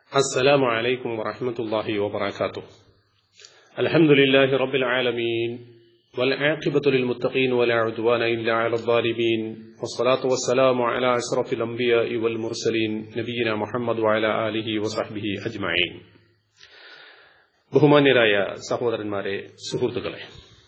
السلام عليكم ورحمة الله وبركاته الحمد لله رب العالمين والعاقبة للمتقين ولا عدوان إلا على الظالمين والصلاة والسلام على أشرف الأنبياء والمرسلين نبينا محمد وعلى آله وصحبه أجمعين ബഹുമാന്യരായ സഹോദരന്മാരെ സുഹൃത്തുക്കളെ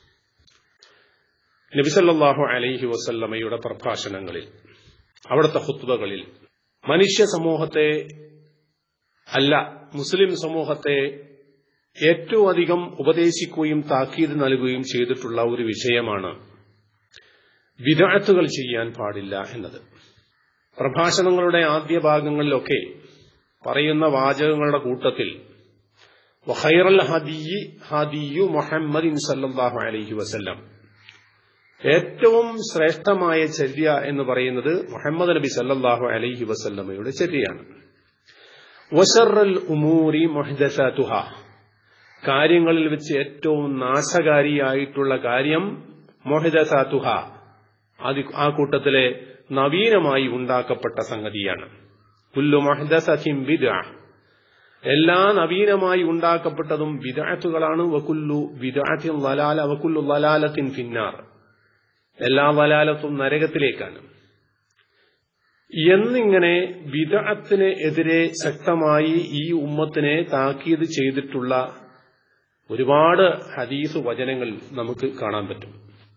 നബിസല്ലാഹു അലൈഹി വസല്ലമയുടെ പ്രഭാഷണങ്ങളിൽ അവിടുത്തെ ഹുത്തുബകളിൽ മനുഷ്യ സമൂഹത്തെ അല്ല മുസ്ലിം സമൂഹത്തെ ഏറ്റവും അധികം ഉപദേശിക്കുകയും താക്കീത് നൽകുകയും ചെയ്തിട്ടുള്ള ഒരു വിഷയമാണ് വിദാത്തുകൾ ചെയ്യാൻ പാടില്ല എന്നത് പ്രഭാഷണങ്ങളുടെ ആദ്യ ഭാഗങ്ങളിലൊക്കെ പറയുന്ന വാചകങ്ങളുടെ കൂട്ടത്തിൽ വഖൈറൽ ഹദിയി ഹദിയു മുഹമ്മദിൻ സല്ലല്ലാഹു അലൈഹി വസല്ലം ഏറ്റവും ശ്രേഷ്ഠമായ ചര്യ എന്ന് പറയുന്നത് മുഹമ്മദ് നബി സല്ലല്ലാഹു അലൈഹി വസല്ലമയുടെ ചര്യയാണ് വശറൽ ഉമൂരി മുഹദസാതുഹ കാര്യങ്ങളിൽ വെച്ച് ഏറ്റവും നാശകാരിയായിട്ടുള്ള കാര്യം മൊഹിദസാതുഹ അത് ആ കൂട്ടത്തിലെ നവീനമായി ഉണ്ടാക്കപ്പെട്ട സംഗതിയാണ് കുല്ലു മൊഹദസിം ബിദ എല്ലാ നവീനമായി ഉണ്ടാക്കപ്പെട്ടതും വിദാത്തുകളാണ് വകുല്ലു വിദാത്തിൻ വലാല വകുല്ലു വലാലത്തിൻ ഫിന്നാർ എല്ലാ വലാലത്തും നരകത്തിലേക്കാണ് എന്നിങ്ങനെ വിദഅത്തിന് എതിരെ ശക്തമായി ഈ ഉമ്മത്തിനെ താക്കീത് ചെയ്തിട്ടുള്ള ഒരുപാട് ഹദീസ് വചനങ്ങൾ നമുക്ക് കാണാൻ പറ്റും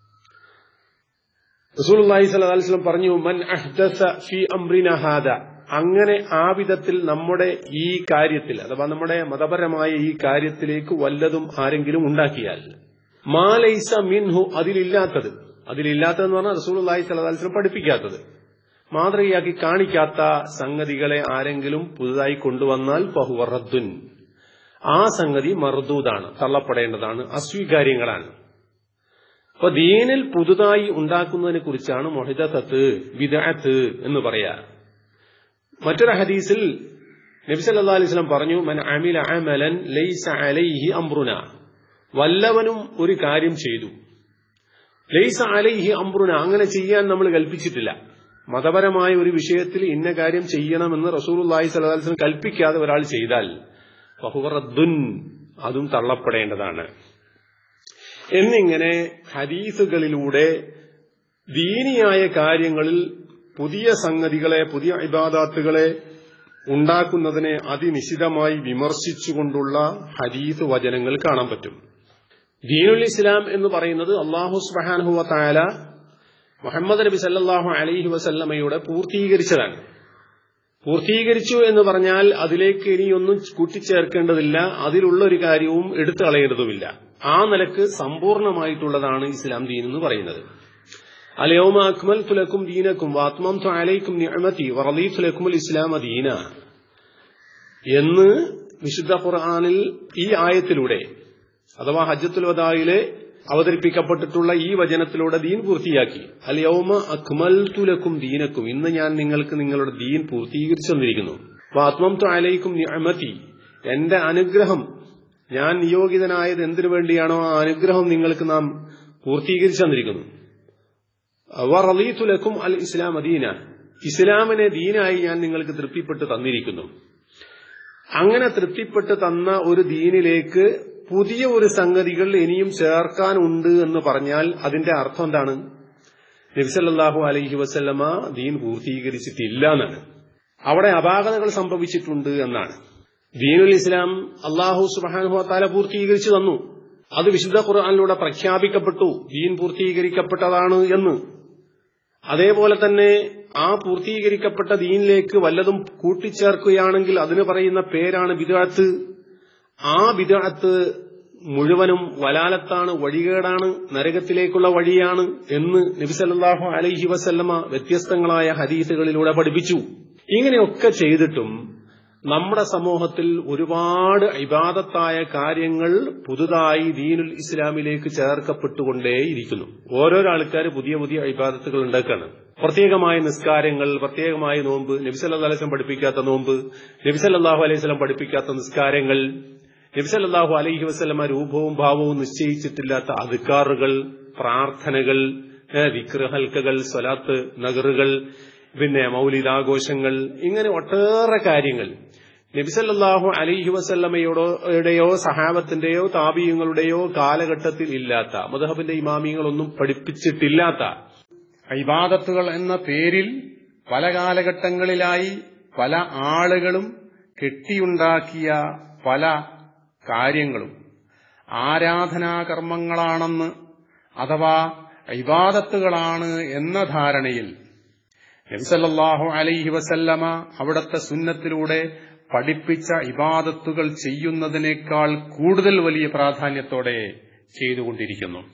റസൂലുള്ളാഹി സ്വല്ലല്ലാഹു അലൈഹി വസല്ലം പറഞ്ഞു മൻ അഹ്ദസ ഫീ അംറിന ഹാദ അങ്ങനെ ആ വിധത്തിൽ നമ്മുടെ ഈ കാര്യത്തിൽ അഥവാ നമ്മുടെ മതപരമായ ഈ കാര്യത്തിലേക്ക് വല്ലതും ആരെങ്കിലും ഉണ്ടാക്കിയാൽ മാലൈസ മിൻഹു അതിലില്ലാത്തത് അതിലില്ലാത്തതെന്ന് പറഞ്ഞാൽ റസൂലുള്ളാഹി സ്വല്ലല്ലാഹു അലൈഹി വസല്ലം പഠിപ്പിക്കാത്തത് മാതൃകയാക്കി കാണിക്കാത്ത സംഗതികളെ ആരെങ്കിലും പുതുതായി കൊണ്ടുവന്നാൽ ബഹുവറദ്ദുൻ ആ സംഗതി മർദൂദാണ് തള്ളപ്പെടേണ്ടതാണ് അസ്വീകാര്യങ്ങളാണ് അപ്പൊ ദീനിൽ പുതുതായി ഉണ്ടാക്കുന്നതിനെ കുറിച്ചാണ് മൊഹിദത്ത് വിദഅത്ത് എന്ന് പറയാ മറ്റൊരു ഹദീസിൽ നബി സല്ലല്ലാഹു അലൈഹി വസല്ലം പറഞ്ഞു മൻ അമില അമലൻ ലൈസ അലൈഹി അംറുന വല്ലവനും ഒരു കാര്യം ചെയ്തു ലൈസ അലൈഹി അംറുന അങ്ങനെ ചെയ്യാൻ നമ്മൾ കൽപ്പിച്ചിട്ടില്ല മതപരമായ ഒരു വിഷയത്തിൽ ഇന്ന കാര്യം ചെയ്യണമെന്ന് റസൂലുള്ളാഹി സ്വല്ലല്ലാഹു അലൈഹി വസല്ലം കൽപ്പിക്കാതെ ഒരാൾ ചെയ്താൽ ഫഹുറദ്ദുൻ അതും തള്ളപ്പെടേണ്ടതാണ് എന്നിങ്ങനെ ഹദീസുകളിലൂടെ ദീനിയായ കാര്യങ്ങളിൽ പുതിയ സംഗതികളെ പുതിയ ഇബാദാത്തുകളെ ഉണ്ടാക്കുന്നതിനെ അതിനിശിതമായി വിമർശിച്ചുകൊണ്ടുള്ള ഹദീസ് വചനങ്ങൾ കാണാൻ പറ്റും ദീനുൽ ഇസ്ലാം എന്ന് പറയുന്നത് അള്ളാഹു സുബാനുഹുവ താല മുഹമ്മദ് നബി സല്ലാഹു അലൈഹി വസല്ലമയുടെ പൂർത്തീകരിച്ചതാണ് പൂർത്തീകരിച്ചു എന്ന് പറഞ്ഞാൽ അതിലേക്ക് ഇനിയൊന്നും കൂട്ടിച്ചേർക്കേണ്ടതില്ല അതിലുള്ള ഒരു കാര്യവും എടുത്തു കളയേണ്ടതുമില്ല ആ നിലക്ക് സമ്പൂർണമായിട്ടുള്ളതാണ് ഇസ്ലാം ദീൻ എന്ന് പറയുന്നത് അലയോമ അക്മൽ തുലക്കും ദീനക്കും വാത്മം അലൈക്കും നിഅമതി വറദീതുലക്കും ഇസ്ലാമ ദീന എന്ന് വിശുദ്ധ ഖുർആനിൽ ഈ ആയത്തിലൂടെ അഥവാ ഹജ്ജത്തുൽ വദായിലെ അവതരിപ്പിക്കപ്പെട്ടിട്ടുള്ള ഈ വചനത്തിലൂടെ ദീൻ പൂർത്തിയാക്കി അലയൗമ അക്മൽ തുലക്കും ദീനക്കും ഇന്ന് ഞാൻ നിങ്ങൾക്ക് നിങ്ങളുടെ ദീൻ പൂർത്തീകരിച്ചു തന്നിരിക്കുന്നു വാത്മം അലൈക്കും നിഅമതി എന്റെ അനുഗ്രഹം ഞാൻ നിയോഗിതനായത് എന്തിനു വേണ്ടിയാണോ ആ അനുഗ്രഹം നിങ്ങൾക്ക് നാം പൂർത്തീകരിച്ചു തന്നിരിക്കുന്നു വറലീതുലക്കും അൽ ഇസ്ലാം അദീന ഇസ്ലാമിനെ ദീനായി ഞാൻ നിങ്ങൾക്ക് തൃപ്തിപ്പെട്ട് തന്നിരിക്കുന്നു അങ്ങനെ തൃപ്തിപ്പെട്ട് തന്ന ഒരു ദീനിലേക്ക് പുതിയ ഒരു സംഗതികൾ ഇനിയും ചേർക്കാനുണ്ട് എന്ന് പറഞ്ഞാൽ അതിന്റെ അർത്ഥം എന്താണ് നബിസല്ലാഹു അലൈഹി വസല്ലമ ദീൻ പൂർത്തീകരിച്ചിട്ടില്ല എന്നാണ് അവിടെ അപാകതകൾ സംഭവിച്ചിട്ടുണ്ട് എന്നാണ് ദീനുൽ ഇസ്ലാം അള്ളാഹു സുബാനുഹത്താല പൂർത്തീകരിച്ചു തന്നു അത് വിശുദ്ധ ഖുർആാനിലൂടെ പ്രഖ്യാപിക്കപ്പെട്ടു ദീൻ പൂർത്തീകരിക്കപ്പെട്ടതാണ് എന്ന് അതേപോലെ തന്നെ ആ പൂർത്തീകരിക്കപ്പെട്ട ദീനിലേക്ക് വല്ലതും കൂട്ടിച്ചേർക്കുകയാണെങ്കിൽ അതിന് പറയുന്ന പേരാണ് വിദാത്ത് ആ വിദാത്ത് മുഴുവനും വലാലത്താണ് വഴികേടാണ് നരകത്തിലേക്കുള്ള വഴിയാണ് എന്ന് നബിസല്ലാഹു അലൈഹി വസല്ലമ വ്യത്യസ്തങ്ങളായ ഹദീസുകളിലൂടെ പഠിപ്പിച്ചു ഇങ്ങനെയൊക്കെ ചെയ്തിട്ടും നമ്മുടെ സമൂഹത്തിൽ ഒരുപാട് ഇബാദത്തായ കാര്യങ്ങൾ പുതുതായി ദീനുൽ ഇസ്ലാമിലേക്ക് ചേർക്കപ്പെട്ടുകൊണ്ടേയിരിക്കുന്നു ഓരോരോ ആൾക്കാർ പുതിയ പുതിയ ഇബാദത്തുകൾ ഉണ്ടാക്കുകയാണ് പ്രത്യേകമായ നിസ്കാരങ്ങൾ പ്രത്യേകമായ നോമ്പ് നബിസല്ലാ അലൈസ്ലം പഠിപ്പിക്കാത്ത നോമ്പ് നബിസല്ലാഹു അലൈഹി സ്വലം പഠിപ്പിക്കാത്ത നിസ്കാരങ്ങൾ നബിസല്ലാഹു അലൈഹി വസ്ലമ രൂപവും ഭാവവും നിശ്ചയിച്ചിട്ടില്ലാത്ത അധികാറുകൾ പ്രാർത്ഥനകൾ വിക്രഹൽക്കകൾ സ്വലാത്ത് നഗറുകൾ പിന്നെ മൗലിദാഘോഷങ്ങൾ ഇങ്ങനെ ഒട്ടേറെ കാര്യങ്ങൾ നബിസല്ലാഹു അലിഹി വസല്ലമയുടെയോ സഹാബത്തിന്റെയോ താപീയങ്ങളുടെയോ കാലഘട്ടത്തിൽ ഇല്ലാത്ത മുദഹബിന്റെ ഇമാമിയങ്ങളൊന്നും പഠിപ്പിച്ചിട്ടില്ലാത്ത ഇബാദത്തുകൾ എന്ന പേരിൽ പല കാലഘട്ടങ്ങളിലായി പല ആളുകളും കെട്ടിയുണ്ടാക്കിയ പല കാര്യങ്ങളും ആരാധനാകർമ്മങ്ങളാണെന്ന് അഥവാ ഇബാദത്തുകളാണ് എന്ന ധാരണയിൽ നബിസല്ലാഹു അലൈഹി വസല്ലമ അവിടുത്തെ സുന്നത്തിലൂടെ പഠിപ്പിച്ച ഇബാദത്തുകൾ ചെയ്യുന്നതിനേക്കാൾ കൂടുതൽ വലിയ പ്രാധാന്യത്തോടെ ചെയ്തുകൊണ്ടിരിക്കുന്നു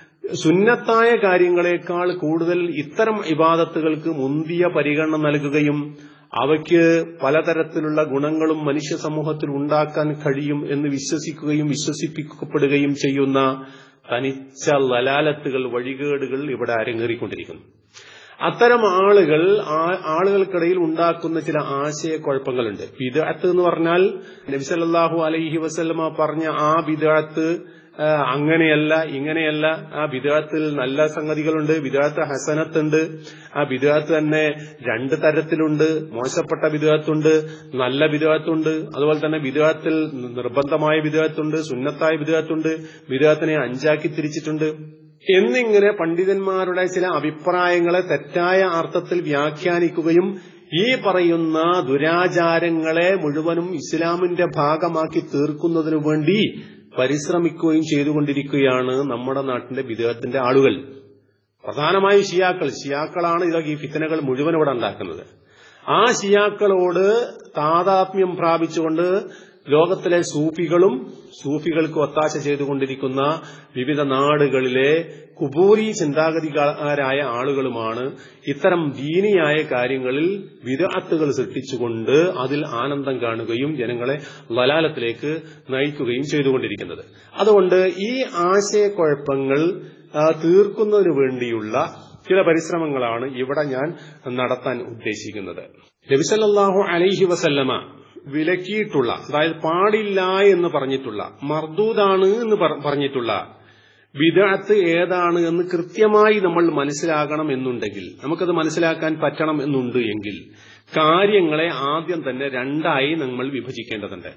സുന്നത്തായ കാര്യങ്ങളെക്കാൾ കൂടുതൽ ഇത്തരം ഇബാദത്തുകൾക്ക് മുന്തിയ പരിഗണന നൽകുകയും അവയ്ക്ക് പലതരത്തിലുള്ള ഗുണങ്ങളും മനുഷ്യ സമൂഹത്തിൽ ഉണ്ടാക്കാൻ കഴിയും എന്ന് വിശ്വസിക്കുകയും വിശ്വസിപ്പിക്കപ്പെടുകയും ചെയ്യുന്ന തനിച്ച ലലാലത്തുകൾ വഴികേടുകൾ ഇവിടെ അരങ്ങേറിക്കൊണ്ടിരിക്കുന്നു അത്തരം ആളുകൾ ആളുകൾക്കിടയിൽ ഉണ്ടാക്കുന്ന ചില ആശയക്കുഴപ്പങ്ങളുണ്ട് ബിദഅത്ത് എന്ന് പറഞ്ഞാൽ നബിസല്ലാഹു അലൈഹി വസല്ലമ പറഞ്ഞ ആ ബിദഅത്ത് അങ്ങനെയല്ല ഇങ്ങനെയല്ല ആ ബിദഅത്തിൽ നല്ല സംഗതികളുണ്ട് ബിദഅത്ത് ഹസനത്തുണ്ട് ആ ബിദഅത്ത് തന്നെ രണ്ട് തരത്തിലുണ്ട് മോശപ്പെട്ട ബിദഅത്തുണ്ട് നല്ല ബിദഅത്തുണ്ട് അതുപോലെ തന്നെ ബിദഅത്തിൽ നിർബന്ധമായ ബിദഅത്തുണ്ട് സുന്നത്തായ ബിദഅത്തുണ്ട് ബിദഅത്തിനെ അഞ്ചാക്കി തിരിച്ചിട്ടുണ്ട് എന്നിങ്ങനെ പണ്ഡിതന്മാരുടെ ചില അഭിപ്രായങ്ങളെ തെറ്റായ അർത്ഥത്തിൽ വ്യാഖ്യാനിക്കുകയും ഈ പറയുന്ന ദുരാചാരങ്ങളെ മുഴുവനും ഇസ്ലാമിന്റെ ഭാഗമാക്കി തീർക്കുന്നതിനു വേണ്ടി പരിശ്രമിക്കുകയും ചെയ്തുകൊണ്ടിരിക്കുകയാണ് നമ്മുടെ നാട്ടിന്റെ വിദേഹത്തിന്റെ ആളുകൾ പ്രധാനമായും ഷിയാക്കൾ ഷിയാക്കളാണ് ഇതൊക്കെ ഈ ഫിത്തനകൾ മുഴുവൻ ഇവിടെ ഉണ്ടാക്കുന്നത് ആ ഷിയാക്കളോട് താതാത്മ്യം പ്രാപിച്ചുകൊണ്ട് ലോകത്തിലെ സൂഫികളും സൂഫികൾക്ക് ഒത്താശ ചെയ്തുകൊണ്ടിരിക്കുന്ന വിവിധ നാടുകളിലെ കുബൂരി ചിന്താഗതിക്കാരായ ആളുകളുമാണ് ഇത്തരം ദീനിയായ കാര്യങ്ങളിൽ വിദഗ്ധത്തുകൾ സൃഷ്ടിച്ചുകൊണ്ട് അതിൽ ആനന്ദം കാണുകയും ജനങ്ങളെ ലലാലത്തിലേക്ക് നയിക്കുകയും ചെയ്തുകൊണ്ടിരിക്കുന്നത് അതുകൊണ്ട് ഈ ആശയക്കുഴപ്പങ്ങൾ തീർക്കുന്നതിനു വേണ്ടിയുള്ള ചില പരിശ്രമങ്ങളാണ് ഇവിടെ ഞാൻ നടത്താൻ ഉദ്ദേശിക്കുന്നത് നബിസല്ലാഹു അലൈഹി വസല്ലമ വിലക്കിയിട്ടുള്ള അതായത് പാടില്ല എന്ന് പറഞ്ഞിട്ടുള്ള മർദൂദാണ് എന്ന് പറഞ്ഞിട്ടുള്ള വിദഗ്ധത്ത് ഏതാണ് എന്ന് കൃത്യമായി നമ്മൾ മനസ്സിലാകണം എന്നുണ്ടെങ്കിൽ നമുക്കത് മനസ്സിലാക്കാൻ പറ്റണം എന്നുണ്ട് എങ്കിൽ കാര്യങ്ങളെ ആദ്യം തന്നെ രണ്ടായി നമ്മൾ വിഭജിക്കേണ്ടതുണ്ട്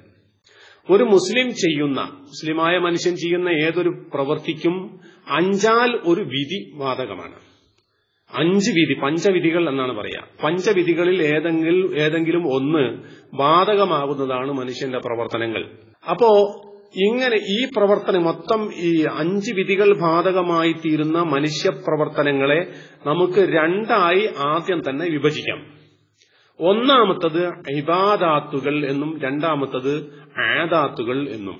ഒരു മുസ്ലിം ചെയ്യുന്ന മുസ്ലിമായ മനുഷ്യൻ ചെയ്യുന്ന ഏതൊരു പ്രവൃത്തിക്കും അഞ്ചാൽ ഒരു വിധി ബാധകമാണ് അഞ്ച് വിധി പഞ്ചവിധികൾ എന്നാണ് പറയാ പഞ്ചവിധികളിൽ ഏതെങ്കിലും ഏതെങ്കിലും ഒന്ന് ബാധകമാകുന്നതാണ് മനുഷ്യന്റെ പ്രവർത്തനങ്ങൾ അപ്പോ ഇങ്ങനെ ഈ പ്രവർത്തനം മൊത്തം ഈ അഞ്ച് വിധികൾ ബാധകമായി തീരുന്ന മനുഷ്യ പ്രവർത്തനങ്ങളെ നമുക്ക് രണ്ടായി ആദ്യം തന്നെ വിഭജിക്കാം ഒന്നാമത്തത് ഇബാദാത്തുകൾ എന്നും രണ്ടാമത്തത് ആദാത്തുകൾ എന്നും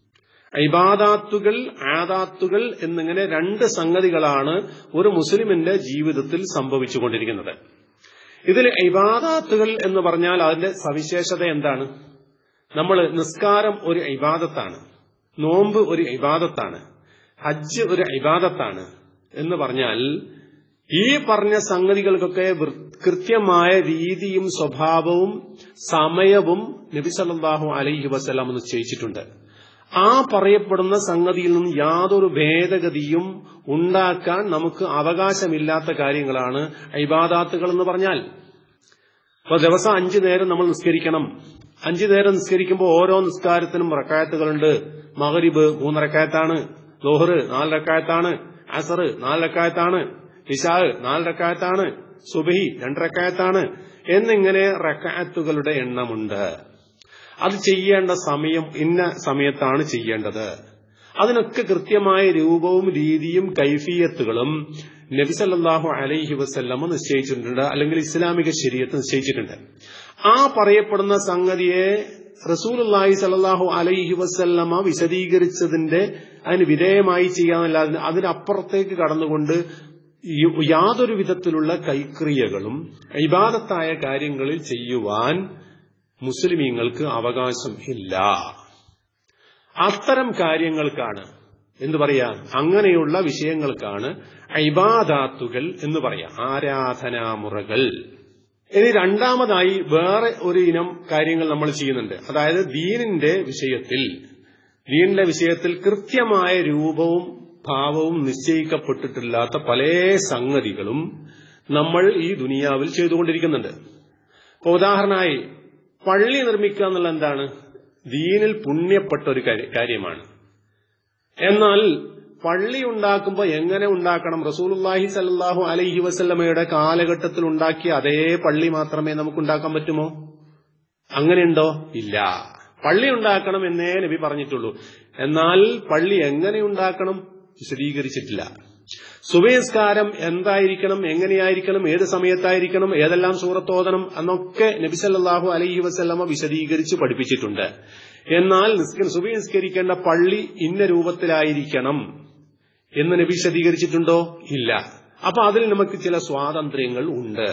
ഇബാദാത്തുകൾ ആദാത്തുകൾ എന്നിങ്ങനെ രണ്ട് സംഗതികളാണ് ഒരു മുസ്ലിമിന്റെ ജീവിതത്തിൽ സംഭവിച്ചുകൊണ്ടിരിക്കുന്നത് ഇതിൽ ഇബാദാത്തുകൾ എന്ന് പറഞ്ഞാൽ അതിന്റെ സവിശേഷത എന്താണ് നമ്മൾ നിസ്കാരം ഒരു ഇബാദത്താണ് നോമ്പ് ഒരു ഇബാദത്താണ് ഹജ്ജ് ഒരു ഇബാദത്താണ് എന്ന് പറഞ്ഞാൽ ഈ പറഞ്ഞ സംഗതികൾക്കൊക്കെ കൃത്യമായ രീതിയും സ്വഭാവവും സമയവും നബി സല്ലല്ലാഹു അലൈഹി വസല്ലം നിശ്ചയിച്ചിട്ടുണ്ട് ആ പറയപ്പെടുന്ന സംഗതിയിൽ നിന്നും യാതൊരു ഭേദഗതിയും ഉണ്ടാക്കാൻ നമുക്ക് അവകാശമില്ലാത്ത കാര്യങ്ങളാണ് ഇബാദാത്തുകൾ എന്ന് പറഞ്ഞാൽ ഇപ്പൊ ദിവസം അഞ്ചു നേരം നമ്മൾ നിസ്കരിക്കണം അഞ്ചു നേരം നിസ്കരിക്കുമ്പോൾ ഓരോ നിസ്കാരത്തിനും റക്കായത്തുകളുണ്ട് മഹരിബ് മൂന്ന് റക്കായത്താണ് ലോഹർ നാല് റക്കായത്താണ് അസർ നാല് റക്കായത്താണ് ഇഷാ നാല് റക്കായത്താണ് സുബഹി രണ്ട് റക്കായത്താണ് എന്നിങ്ങനെ റക്കായത്തുകളുടെ എണ്ണമുണ്ട് അത് ചെയ്യേണ്ട സമയം ഇന്ന സമയത്താണ് ചെയ്യേണ്ടത് അതിനൊക്കെ കൃത്യമായ രൂപവും രീതിയും കൈഫിയത്തുകളും നബിസല്ലാഹു അലൈഹി വസ്ല്ലമ നിശ്ചയിച്ചിട്ടുണ്ട് അല്ലെങ്കിൽ ഇസ്ലാമിക ശരീരത്ത് നിശ്ചയിച്ചിട്ടുണ്ട് ആ പറയപ്പെടുന്ന സംഗതിയെ റസൂലി സല്ലാഹു അലൈഹി വസ്ല്ലമ വിശദീകരിച്ചതിന്റെ അതിന് വിധേയമായി ചെയ്യാനല്ലാതെ അതിനപ്പുറത്തേക്ക് കടന്നുകൊണ്ട് യാതൊരു വിധത്തിലുള്ള കൈക്രിയകളും ഇബാദത്തായ കാര്യങ്ങളിൽ ചെയ്യുവാൻ മുസ്ലിമീങ്ങൾക്ക് അവകാശം ഇല്ല അത്തരം കാര്യങ്ങൾക്കാണ് എന്തു പറയാ അങ്ങനെയുള്ള വിഷയങ്ങൾക്കാണ് ഇബാദാത്തുകൾ എന്ന് പറയാം ആരാധനാമുറകൾ ഇനി രണ്ടാമതായി വേറെ ഒരു ഇനം കാര്യങ്ങൾ നമ്മൾ ചെയ്യുന്നുണ്ട് അതായത് ദീനിന്റെ വിഷയത്തിൽ ദീനിന്റെ വിഷയത്തിൽ കൃത്യമായ രൂപവും ഭാവവും നിശ്ചയിക്കപ്പെട്ടിട്ടില്ലാത്ത പല സംഗതികളും നമ്മൾ ഈ ദുനിയാവിൽ ചെയ്തുകൊണ്ടിരിക്കുന്നുണ്ട് ഉദാഹരണമായി പള്ളി നിർമ്മിക്കുക എന്നുള്ള എന്താണ് ദീനിൽ പുണ്യപ്പെട്ട ഒരു കാര്യ- കാര്യമാണ് എന്നാൽ പള്ളി ഉണ്ടാക്കുമ്പോൾ എങ്ങനെ ഉണ്ടാക്കണം റസൂലുള്ളാഹി സല്ലല്ലാഹു അലൈഹി വസല്ലമയുടെ കാലഘട്ടത്തിൽ ഉണ്ടാക്കിയ അതേ പള്ളി മാത്രമേ നമുക്ക് ഉണ്ടാക്കാൻ പറ്റുമോ അങ്ങനെയുണ്ടോ ഇല്ല പള്ളി ഉണ്ടാക്കണം എന്നേ നബി പറഞ്ഞിട്ടുള്ളൂ എന്നാൽ പള്ളി എങ്ങനെ ഉണ്ടാക്കണം വിശദീകരിച്ചിട്ടില്ല സുബേസ്കാരം എന്തായിരിക്കണം എങ്ങനെയായിരിക്കണം ഏത് സമയത്തായിരിക്കണം ഏതെല്ലാം സൂറത്തോതണം എന്നൊക്കെ നബി സല്ലല്ലാഹു അലൈഹി വസല്ലമ വിശദീകരിച്ച് പഠിപ്പിച്ചിട്ടുണ്ട് എന്നാൽ നിസ്ക- സുബഹി നിസ്കരിക്കേണ്ട പള്ളി ഇന്ന രൂപത്തിലായിരിക്കണം എന്ന് നബി വിശദീകരിച്ചിട്ടുണ്ടോ ഇല്ല അപ്പൊ അതിൽ നമുക്ക് ചില സ്വാതന്ത്ര്യങ്ങൾ ഉണ്ട്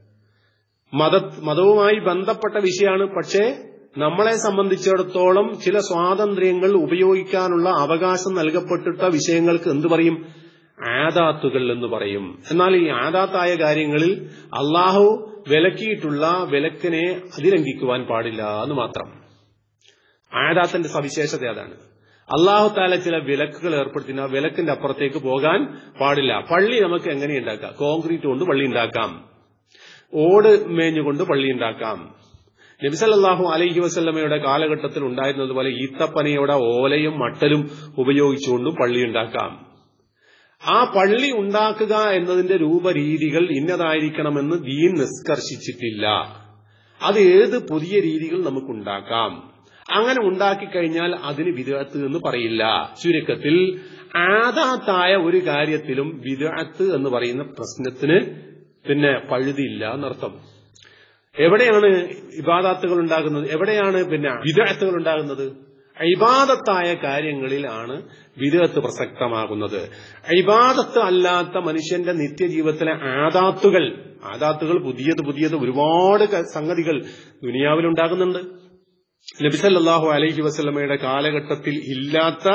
മത മതവുമായി ബന്ധപ്പെട്ട വിഷയമാണ് പക്ഷേ നമ്മളെ സംബന്ധിച്ചിടത്തോളം ചില സ്വാതന്ത്ര്യങ്ങൾ ഉപയോഗിക്കാനുള്ള അവകാശം നൽകപ്പെട്ടിട്ട വിഷയങ്ങൾക്ക് എന്തു പറയും ആദാത്തുകൾ എന്ന് പറയും എന്നാൽ ഈ ആദാത്തായ കാര്യങ്ങളിൽ അള്ളാഹു വിലക്കിയിട്ടുള്ള വിലക്കിനെ അതിലംഘിക്കുവാൻ പാടില്ല എന്ന് മാത്രം ആദാത്തിന്റെ സവിശേഷത അതാണ് അള്ളാഹു താല ചില വിലക്കുകൾ ഏർപ്പെടുത്തി ആ വിലക്കിന്റെ അപ്പുറത്തേക്ക് പോകാൻ പാടില്ല പള്ളി നമുക്ക് എങ്ങനെ ഉണ്ടാക്കാം കോൺക്രീറ്റ് കൊണ്ട് പള്ളി ഉണ്ടാക്കാം ഓട് മേഞ്ഞുകൊണ്ട് പള്ളി ഉണ്ടാക്കാം നബിസല്ലാഹു അലൈഹി വസല്ലമയുടെ കാലഘട്ടത്തിൽ ഉണ്ടായിരുന്നതുപോലെ ഈത്തപ്പനയുടെ ഓലയും മട്ടലും ഉപയോഗിച്ചുകൊണ്ടും പള്ളി ഉണ്ടാക്കാം ആ പള്ളി ഉണ്ടാക്കുക എന്നതിന്റെ രൂപരീതികൾ ഇന്നതായിരിക്കണമെന്ന് ദീൻ നിഷ്കർഷിച്ചിട്ടില്ല അത് ഏത് പുതിയ രീതികൾ നമുക്കുണ്ടാക്കാം അങ്ങനെ ഉണ്ടാക്കി കഴിഞ്ഞാൽ അതിന് വിദഗ്ധത്ത് എന്ന് പറയില്ല ചുരുക്കത്തിൽ ആദാത്തായ ഒരു കാര്യത്തിലും വിദഗ്ധത്ത് എന്ന് പറയുന്ന പ്രശ്നത്തിന് പിന്നെ പഴുതില്ല എന്നർത്ഥം എവിടെയാണ് ഇബാദാത്തുകൾ ഉണ്ടാകുന്നത് എവിടെയാണ് പിന്നെ വിദഗ്ധത്തുകൾ ഉണ്ടാകുന്നത് ഇബാദത്തായ കാര്യങ്ങളിലാണ് വിദഗ്ധത്ത് പ്രസക്തമാകുന്നത് ഇബാദത്ത് അല്ലാത്ത മനുഷ്യന്റെ നിത്യജീവിതത്തിലെ ആദാത്തുകൾ ആദാത്തുകൾ പുതിയത് പുതിയത് ഒരുപാട് ക- സംഗതികൾ ദുനിയാവിൽ ഉണ്ടാകുന്നുണ്ട് നബിസല്ലാഹു അലൈഹി വസ്ലമയുടെ കാലഘട്ടത്തിൽ ഇല്ലാത്ത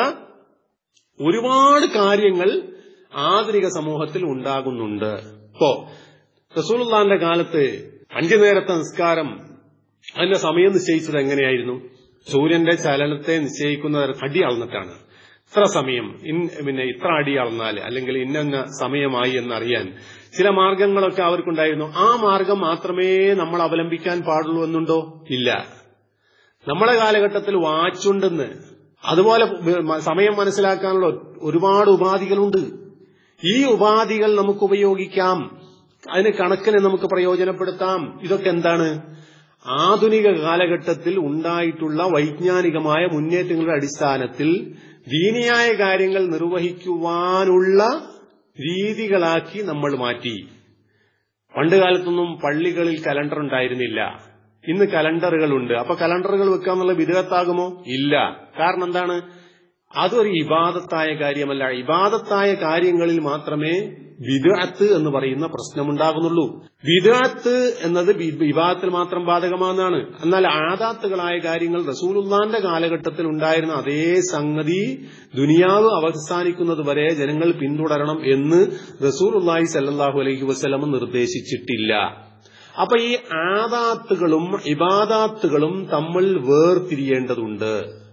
ഒരുപാട് കാര്യങ്ങൾ ആധുനിക സമൂഹത്തിൽ ഉണ്ടാകുന്നുണ്ട് ഇപ്പോ റസൂലുള്ളാന്റെ കാലത്ത് അഞ്ചു നേരത്തെ നിസ്കാരം അതിന്റെ സമയം നിശ്ചയിച്ചത് എങ്ങനെയായിരുന്നു സൂര്യന്റെ ചലനത്തെ നിശ്ചയിക്കുന്ന അടി അളന്നിട്ടാണ് ഇത്ര സമയം ഇൻ- പിന്നെ ഇത്ര അടി അളന്നാൽ അല്ലെങ്കിൽ ഇന്ന സമയമായി എന്നറിയാൻ ചില മാർഗങ്ങളൊക്കെ അവർക്കുണ്ടായിരുന്നു ആ മാർഗം മാത്രമേ നമ്മൾ അവലംബിക്കാൻ പാടുള്ളൂ എന്നുണ്ടോ ഇല്ല നമ്മളെ കാലഘട്ടത്തിൽ വാച്ചുണ്ടെന്ന് അതുപോലെ മ- സമയം മനസ്സിലാക്കാനുള്ള ഒരുപാട് ഉപാധികളുണ്ട് ഈ ഉപാധികൾ നമുക്ക് ഉപയോഗിക്കാം അതിന് കണക്കിന് നമുക്ക് പ്രയോജനപ്പെടുത്താം ഇതൊക്കെ എന്താണ് ആധുനിക കാലഘട്ടത്തിൽ ഉണ്ടായിട്ടുള്ള വൈജ്ഞാനികമായ മുന്നേറ്റങ്ങളുടെ അടിസ്ഥാനത്തിൽ ദീനിയായ കാര്യങ്ങൾ നിർവഹിക്കുവാനുള്ള രീതികളാക്കി നമ്മൾ മാറ്റി പണ്ട് കാലത്തൊന്നും പള്ളികളിൽ കലണ്ടർ ഉണ്ടായിരുന്നില്ല ഇന്ന് കലണ്ടറുകളുണ്ട് അപ്പൊ കലണ്ടറുകൾ വെക്കാന്നുള്ള വിധേയത്താകുമോ ഇല്ല കാരണം എന്താണ് അതൊരു ഇബാദത്തായ കാര്യമല്ല ഇബാദത്തായ കാര്യങ്ങളിൽ മാത്രമേ വിദഅത്ത് എന്ന് പറയുന്ന പ്രശ്നമുണ്ടാകുന്നുള്ളൂ വിദഅത്ത് എന്നത് വി- വിവാദത്തിൽ മാത്രം ബാധകമാണെന്നാണ് എന്നാൽ ആദാത്തുകളായ കാര്യങ്ങൾ റസൂലുള്ളാന്റെ കാലഘട്ടത്തിൽ ഉണ്ടായിരുന്ന അതേ സംഗതി ദുനിയാവ് അവസാനിക്കുന്നത് വരെ ജനങ്ങൾ പിന്തുടരണം എന്ന് റസൂലുള്ളാഹി സല്ലല്ലാഹു അലൈഹി വസല്ലം നിർദ്ദേശിച്ചിട്ടില്ല അപ്പൊ ഈ ആദാത്തുകളും ഇബാദാത്തുകളും തമ്മിൽ വേർതിരിയേണ്ടതുണ്ട്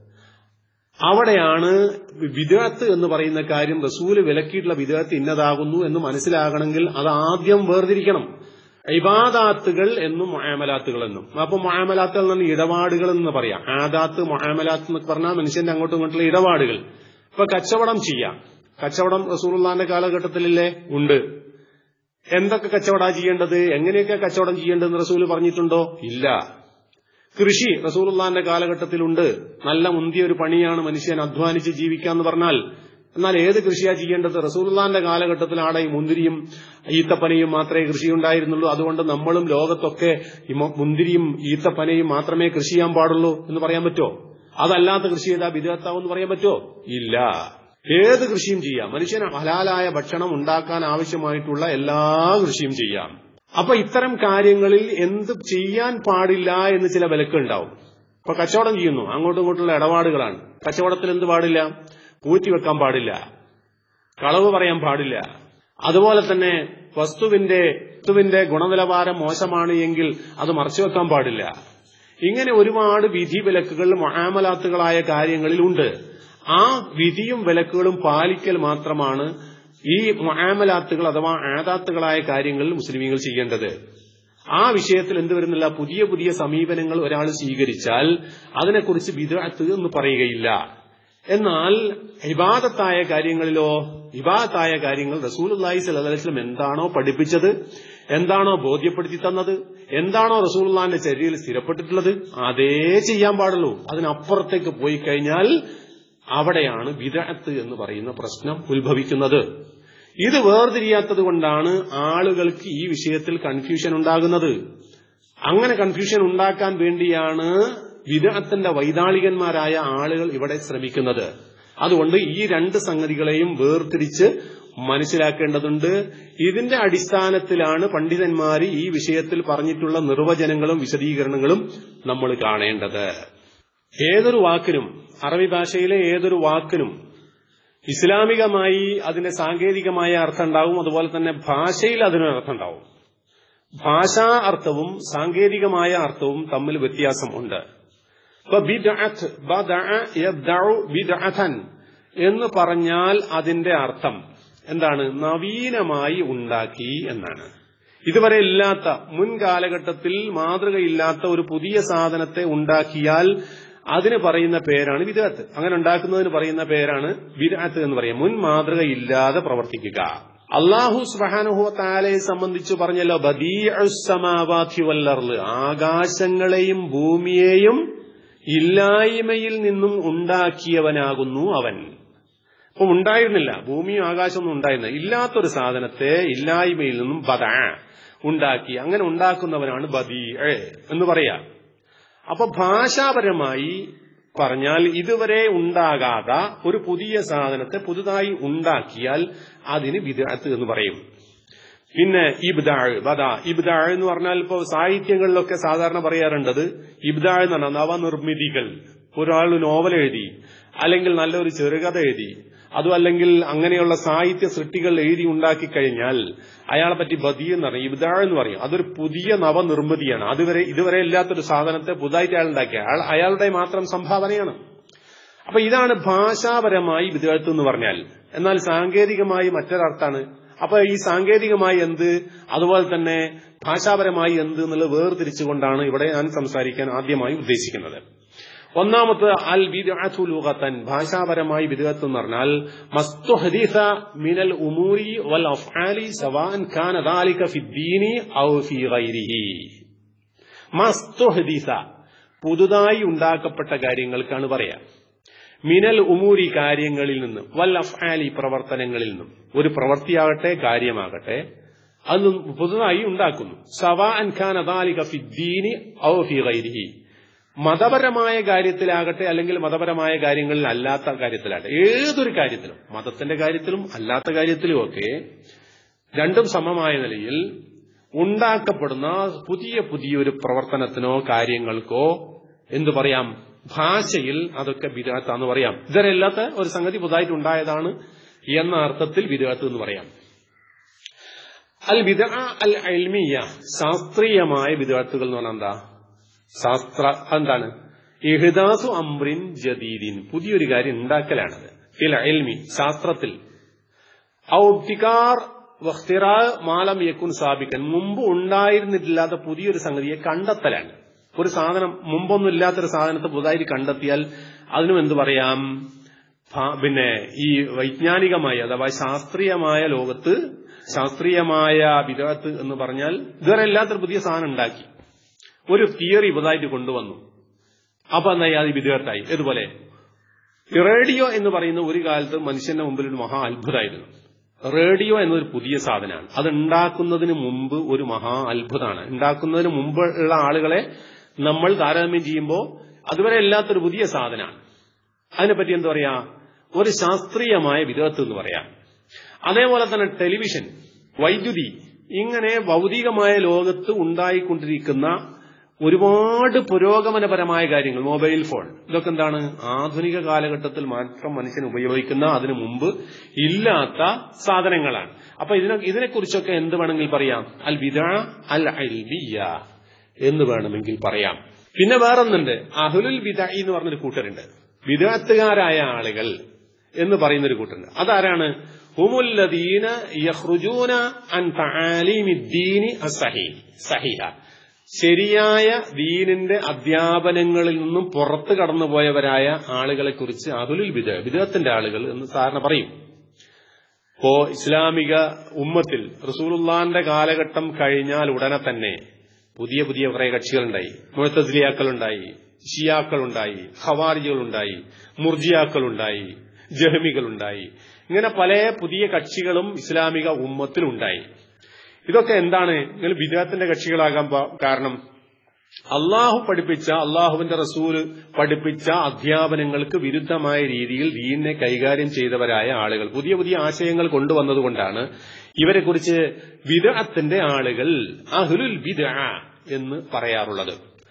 അവിടെയാണ് വിദഗ്ധത്ത് എന്ന് പറയുന്ന കാര്യം റസൂല് വിലക്കിയിട്ടുള്ള വിദഗ്ധത്ത് ഇന്നതാകുന്നു എന്ന് മനസ്സിലാകണമെങ്കിൽ അത് ആദ്യം വേർതിരിക്കണം ഇബാദാത്തുകൾ എന്നും മൊഹാമലാത്തുകൾ എന്നും അപ്പൊ മൊഹാമലാത്തുകൾ എന്ന് ഇടപാടുകൾ എന്ന് പറയാം ആദാത്ത് മൊഹാമലാത്ത് എന്ന് പറഞ്ഞാൽ മനുഷ്യന്റെ അങ്ങോട്ടും ഇങ്ങോട്ടുള്ള ഇടപാടുകൾ ഇപ്പൊ കച്ചവടം ചെയ്യാം കച്ചവടം റസൂലുള്ളാന്റെ കാലഘട്ടത്തിലല്ലേ ഉണ്ട് എന്തൊക്കെ കച്ചവടം ചെയ്യേണ്ടത് എങ്ങനെയൊക്കെ കച്ചവടം ചെയ്യേണ്ടതെന്ന് റസൂല് പറഞ്ഞിട്ടുണ്ടോ ഇല്ല കൃഷി റസൂലുള്ളാന്റെ കാലഘട്ടത്തിലുണ്ട് നല്ല മുന്തിയ ഒരു പണിയാണ് മനുഷ്യൻ അധ്വാനിച്ച് ജീവിക്കാന്ന് പറഞ്ഞാൽ എന്നാൽ ഏത് കൃഷിയാ ചെയ്യേണ്ടത് റസൂലുള്ളാന്റെ കാലഘട്ടത്തിൽ ആടെ ഈ മുന്തിരിയും ഈത്തപ്പനയും മാത്രമേ കൃഷി ഉണ്ടായിരുന്നുള്ളൂ അതുകൊണ്ട് നമ്മളും ലോകത്തൊക്കെ ഈ മു- മുന്തിരിയും ഈത്തപ്പനയും മാത്രമേ കൃഷി ചെയ്യാൻ പാടുള്ളൂ എന്ന് പറയാൻ പറ്റോ അതല്ലാത്ത കൃഷി ചെയ്താൽ വിധേയത്താവെന്ന് പറയാൻ പറ്റോ ഇല്ല ഏത് കൃഷിയും ചെയ്യാം മനുഷ്യന് ഹലാലായ ഭക്ഷണം ഉണ്ടാക്കാൻ ആവശ്യമായിട്ടുള്ള എല്ലാ കൃഷിയും ചെയ്യാം അപ്പൊ ഇത്തരം കാര്യങ്ങളിൽ എന്ത് ചെയ്യാൻ പാടില്ല എന്ന് ചില വിലക്കുണ്ടാവും ഇപ്പൊ കച്ചവടം ചെയ്യുന്നു അങ്ങോട്ടും ഇങ്ങോട്ടുള്ള ഇടപാടുകളാണ് കച്ചവടത്തിൽ എന്ത് പാടില്ല പൂഴ്ത്തിവെക്കാൻ പാടില്ല കളവ് പറയാൻ പാടില്ല അതുപോലെ തന്നെ വസ്തുവിന്റെ വസ്തുവിന്റെ ഗുണനിലവാരം മോശമാണ് എങ്കിൽ അത് മറച്ചുവെക്കാൻ പാടില്ല ഇങ്ങനെ ഒരുപാട് വിധി വിലക്കുകൾ മഹാമലാത്തുകളായ കാര്യങ്ങളിലുണ്ട് ആ വിധിയും വിലക്കുകളും പാലിക്കൽ മാത്രമാണ് ഈ മഹാമലാത്തുകൾ അഥവാ ആദാത്തുകളായ കാര്യങ്ങളിൽ മുസ്ലിമീങ്ങൾ ചെയ്യേണ്ടത് ആ വിഷയത്തിൽ എന്ത് വരുന്നില്ല പുതിയ പുതിയ സമീപനങ്ങൾ ഒരാൾ സ്വീകരിച്ചാൽ അതിനെക്കുറിച്ച് വിദഗ്ധ എന്ന് പറയുകയില്ല എന്നാൽ ഇബാദത്തായ കാര്യങ്ങളിലോ ഇബാദത്തായ കാര്യങ്ങൾ റസൂലുല്ലാഹി സ്വല്ലല്ലാഹി അലൈഹി വസല്ലം എന്താണോ പഠിപ്പിച്ചത് എന്താണോ ബോധ്യപ്പെടുത്തി തന്നത് എന്താണോ റസൂലുള്ളാന്റെ ചര്യയിൽ സ്ഥിരപ്പെട്ടിട്ടുള്ളത് അതേ ചെയ്യാൻ പാടുള്ളൂ അതിനപ്പുറത്തേക്ക് പോയി കഴിഞ്ഞാൽ അവിടെയാണ് വിദഗ്ധ എന്ന് പറയുന്ന പ്രശ്നം ഉത്ഭവിക്കുന്നത് ഇത് വേർതിരിയാത്തത് കൊണ്ടാണ് ആളുകൾക്ക് ഈ വിഷയത്തിൽ കൺഫ്യൂഷൻ ഉണ്ടാകുന്നത് അങ്ങനെ കൺഫ്യൂഷൻ ഉണ്ടാക്കാൻ വേണ്ടിയാണ് വിദഗ്ധത്തിന്റെ വൈതാളികന്മാരായ ആളുകൾ ഇവിടെ ശ്രമിക്കുന്നത് അതുകൊണ്ട് ഈ രണ്ട് സംഗതികളെയും വേർതിരിച്ച് മനസ്സിലാക്കേണ്ടതുണ്ട് ഇതിന്റെ അടിസ്ഥാനത്തിലാണ് പണ്ഡിതന്മാർ ഈ വിഷയത്തിൽ പറഞ്ഞിട്ടുള്ള നിർവചനങ്ങളും വിശദീകരണങ്ങളും നമ്മൾ കാണേണ്ടത് ഏതൊരു വാക്കിനും അറബി ഭാഷയിലെ ഏതൊരു വാക്കിനും ഇസ്ലാമികമായി അതിന്റെ സാങ്കേതികമായ അർത്ഥം ഉണ്ടാവും അതുപോലെ തന്നെ ഭാഷയിൽ അതിനൊരു അർത്ഥം ഉണ്ടാവും ഭാഷാ അർത്ഥവും സാങ്കേതികമായ അർത്ഥവും തമ്മിൽ വ്യത്യാസം ഉണ്ട് ഇപ്പൊ ബിദ്അത്ത് ബദഅ യബ്ദഉ ബിദ്അതൻ എന്ന് പറഞ്ഞാൽ അതിന്റെ അർത്ഥം എന്താണ് നവീനമായി ഉണ്ടാക്കി എന്നാണ് ഇതുവരെ ഇല്ലാത്ത മുൻ കാലഘട്ടത്തിൽ മാതൃകയില്ലാത്ത ഒരു പുതിയ സാധനത്തെ ഉണ്ടാക്കിയാൽ അതിന് പറയുന്ന പേരാണ് വിദഗ്ധ് അങ്ങനെ ഉണ്ടാക്കുന്നതിന് പറയുന്ന പേരാണ് വിദഗ്ധ് എന്ന് പറയാം മുൻ മാതൃകയില്ലാതെ പ്രവർത്തിക്കുക അള്ളാഹു സുബാനുഹു താലയെ സംബന്ധിച്ച് പറഞ്ഞല്ലോ ബദീഅുസമാവാത്തി വല്ലർല് ആകാശങ്ങളെയും ഭൂമിയെയും ഇല്ലായ്മയിൽ നിന്നും ഉണ്ടാക്കിയവനാകുന്നു അവൻ അപ്പൊ ഉണ്ടായിരുന്നില്ല ഭൂമിയും ആകാശമൊന്നും ഉണ്ടായിരുന്നില്ല ഇല്ലാത്തൊരു സാധനത്തെ ഇല്ലായ്മയിൽ നിന്നും ബദ ഉണ്ടാക്കി അങ്ങനെ ഉണ്ടാക്കുന്നവനാണ് ബദീ എന്ന് പറയാ അപ്പൊ ഭാഷാപരമായി പറഞ്ഞാൽ ഇതുവരെ ഉണ്ടാകാത്ത ഒരു പുതിയ സാധനത്തെ പുതുതായി ഉണ്ടാക്കിയാൽ അതിന് വിദഗ്ധ എന്ന് പറയും പിന്നെ ഇബ്ദാഴ് ബദ ഇബ്ദാഴ് എന്ന് പറഞ്ഞാൽ ഇപ്പോൾ സാഹിത്യങ്ങളിലൊക്കെ സാധാരണ പറയാറുണ്ടത് ഇബ്ദാഴ് എന്ന് പറഞ്ഞാൽ നവനിർമ്മിതികൾ ഒരാൾ നോവൽ എഴുതി അല്ലെങ്കിൽ നല്ലൊരു ചെറുകഥ എഴുതി അതും അല്ലെങ്കിൽ അങ്ങനെയുള്ള സാഹിത്യ സൃഷ്ടികൾ എഴുതി ഉണ്ടാക്കി കഴിഞ്ഞാൽ അയാളെ പറ്റി ബദി എന്ന് പറയും ഇബ്ദാഴ് എന്ന് പറയും അതൊരു പുതിയ നവനിർമ്മിതിയാണ് അതുവരെ ഇതുവരെ ഇല്ലാത്തൊരു സാധനത്തെ പുതുതായിട്ട് അയാൾ ഉണ്ടാക്കിയ അയാൾ അയാളുടെ മാത്രം സംഭാവനയാണ് അപ്പൊ ഇതാണ് ഭാഷാപരമായി വിദ്യാർത്ഥി എന്ന് പറഞ്ഞാൽ എന്നാൽ സാങ്കേതികമായി മറ്റൊരർത്ഥാണ് അപ്പൊ ഈ സാങ്കേതികമായി എന്ത് അതുപോലെ തന്നെ ഭാഷാപരമായി എന്ത് എന്നുള്ളത് വേർതിരിച്ചുകൊണ്ടാണ് ഇവിടെ ഞാൻ സംസാരിക്കാൻ ആദ്യമായി ഉദ്ദേശിക്കുന്നത് ഒന്നാമത് അൽ ബിദ്അത്തു ലുഗതൻ ഭാഷാപരമായി ബിദ്അത്ത് എന്ന് പറഞ്ഞാൽ മസ്തുഹദീസ മിനൽ ഉമൂരി വൽ അഫ്ആലി സവാൻ കാന ദാലിക ഫി ദീനി ഔ ഫി ഗൈരിഹി മസ്തുഹദീസ പുതുതായി ഉണ്ടാക്കപ്പെട്ട കാര്യങ്ങൾക്കാണ് പറയാ മിനൽ ഉമൂരി കാര്യങ്ങളിൽ നിന്ന് വൽ അഫ്ആലി പ്രവർത്തനങ്ങളിൽ നിന്നും ഒരു പ്രവൃത്തിയാകട്ടെ കാര്യമാകട്ടെ അത് പുതുതായി ഉണ്ടാക്കുന്നു സവാ അൻ ഖാൻ അദാലിക ഫി ദീനി ഔ ഫി ഗൈരിഹി മതപരമായ കാര്യത്തിലാകട്ടെ അല്ലെങ്കിൽ മതപരമായ കാര്യങ്ങളിൽ അല്ലാത്ത കാര്യത്തിലാകട്ടെ ഏതൊരു കാര്യത്തിലും മതത്തിന്റെ കാര്യത്തിലും അല്ലാത്ത കാര്യത്തിലും ഒക്കെ രണ്ടും സമമായ നിലയിൽ ഉണ്ടാക്കപ്പെടുന്ന പുതിയ പുതിയൊരു പ്രവർത്തനത്തിനോ കാര്യങ്ങൾക്കോ എന്തു പറയാം ഭാഷയിൽ അതൊക്കെ വിരാത്താന്ന് പറയാം ഇതരല്ലാത്ത ഒരു സംഗതി പുതുതായിട്ട് ഉണ്ടായതാണ് എന്ന അർത്ഥത്തിൽ വിരാത്ത് എന്ന് പറയാം അൽ വിദ അൽ അൽമിയ ശാസ്ത്രീയമായ വിദാത്തുകൾ എന്ന് പറഞ്ഞാൽ എന്താ ശാസ്ത്ര എന്താണ് ഇഹ്ദാസു അംറിൻ ജദീദിൻ പുതിയൊരു കാര്യം ഉണ്ടാക്കലാണത് ഫിൽ അൽമി ശാസ്ത്രത്തിൽ ഔബ്തികാർ വഖ്തിറാ മാലം യക്കുൻ സാബിക്കൻ മുമ്പ് ഉണ്ടായിരുന്നിട്ടില്ലാത്ത പുതിയൊരു സംഗതിയെ കണ്ടെത്തലാണ് ഒരു സാധനം മുമ്പൊന്നും ഇല്ലാത്തൊരു സാധനത്തെ പുതുതായിട്ട് കണ്ടെത്തിയാൽ അതിനും എന്ത് പറയാം പിന്നെ ഈ വൈജ്ഞാനികമായ അഥവാ ശാസ്ത്രീയമായ ലോകത്ത് ശാസ്ത്രീയമായ വിദഗത്ത് എന്ന് പറഞ്ഞാൽ ഇതുവരെ ഇല്ലാത്തൊരു പുതിയ സാധനം ഉണ്ടാക്കി ഒരു തിയറി പുതുതായിട്ട് കൊണ്ടുവന്നു അപ്പൊ എന്തായി അത് വിദഗത്തായി ഇതുപോലെ റേഡിയോ എന്ന് പറയുന്ന ഒരു കാലത്ത് മനുഷ്യന്റെ മുമ്പിൽ ഒരു മഹാ അത്ഭുതമായിരുന്നു റേഡിയോ എന്നൊരു പുതിയ സാധനമാണ് അത് ഉണ്ടാക്കുന്നതിന് മുമ്പ് ഒരു മഹാ അത്ഭുതമാണ് ഉണ്ടാക്കുന്നതിന് മുമ്പ് ഉള്ള ആളുകളെ നമ്മൾ താരതമ്യം ചെയ്യുമ്പോൾ അതുവരെ ഇല്ലാത്തൊരു പുതിയ സാധനമാണ് അതിനെപ്പറ്റി എന്താ പറയാ ഒരു ശാസ്ത്രീയമായ വിധത്ത് എന്ന് പറയാം അതേപോലെ തന്നെ ടെലിവിഷൻ വൈദ്യുതി ഇങ്ങനെ ഭൗതികമായ ലോകത്ത് ഉണ്ടായിക്കൊണ്ടിരിക്കുന്ന ഒരുപാട് പുരോഗമനപരമായ കാര്യങ്ങൾ മൊബൈൽ ഫോൺ ഇതൊക്കെ എന്താണ് ആധുനിക കാലഘട്ടത്തിൽ മാത്രം മനുഷ്യൻ ഉപയോഗിക്കുന്ന അതിനു മുമ്പ് ഇല്ലാത്ത സാധനങ്ങളാണ് അപ്പൊ ഇതിനെ ഇതിനെക്കുറിച്ചൊക്കെ എന്ത് വേണമെങ്കിൽ പറയാം അൽ വിദ അൽ അൽബിയ എന്ന് വേണമെങ്കിൽ പറയാം പിന്നെ വേറൊന്നുണ്ട് അഹുലുൽ വിദ എന്ന് പറഞ്ഞൊരു കൂട്ടരുണ്ട് വിദഗ്ധക്കാരായ ആളുകൾ എന്ന് പറയുന്നൊരു കൂട്ടരുണ്ട് അതാരാണ് ഹുമുല്ലദീന യഖ്റുജൂന അൻ തആലീമിദ്ദീനി അസ്സഹീഹ് സഹീഹ ശരിയായ ദീനിന്റെ അധ്യാപനങ്ങളിൽ നിന്നും പുറത്തു കടന്നുപോയവരായ ആളുകളെ കുറിച്ച് അഹുലുൽ ബിദ ബിദത്തിന്റെ ആളുകൾ എന്ന് സാധാരണ പറയും ഇപ്പോ ഇസ്ലാമിക ഉമ്മത്തിൽ റസൂലുള്ളാന്റെ കാലഘട്ടം കഴിഞ്ഞാൽ ഉടനെ തന്നെ പുതിയ പുതിയ കുറെ കക്ഷികളുണ്ടായി മുഴത്തസ്ലിയാക്കളുണ്ടായി ഷിയാക്കളുണ്ടായി ഖവാരിജുകളുണ്ടായി മുർജിയാക്കളുണ്ടായി ജഹമികളുണ്ടായി ഇങ്ങനെ പല പുതിയ കക്ഷികളും ഇസ്ലാമിക ഉമ്മത്തിലുണ്ടായി ഇതൊക്കെ എന്താണ് നിങ്ങൾ വിദേഹത്തിന്റെ കക്ഷികളാകാൻ പ- കാരണം അള്ളാഹു പഠിപ്പിച്ച അള്ളാഹുവിന്റെ റസൂല് പഠിപ്പിച്ച അധ്യാപനങ്ങൾക്ക് വിരുദ്ധമായ രീതിയിൽ ദീനിനെ കൈകാര്യം ചെയ്തവരായ ആളുകൾ പുതിയ പുതിയ ആശയങ്ങൾ കൊണ്ടുവന്നതുകൊണ്ടാണ് ഇവരെ കുറിച്ച് വിദഅത്തിന്റെ ആളുകൾ അഹ്ലുൽ ബിദ്അ എന്ന് പറയാറുള്ളത്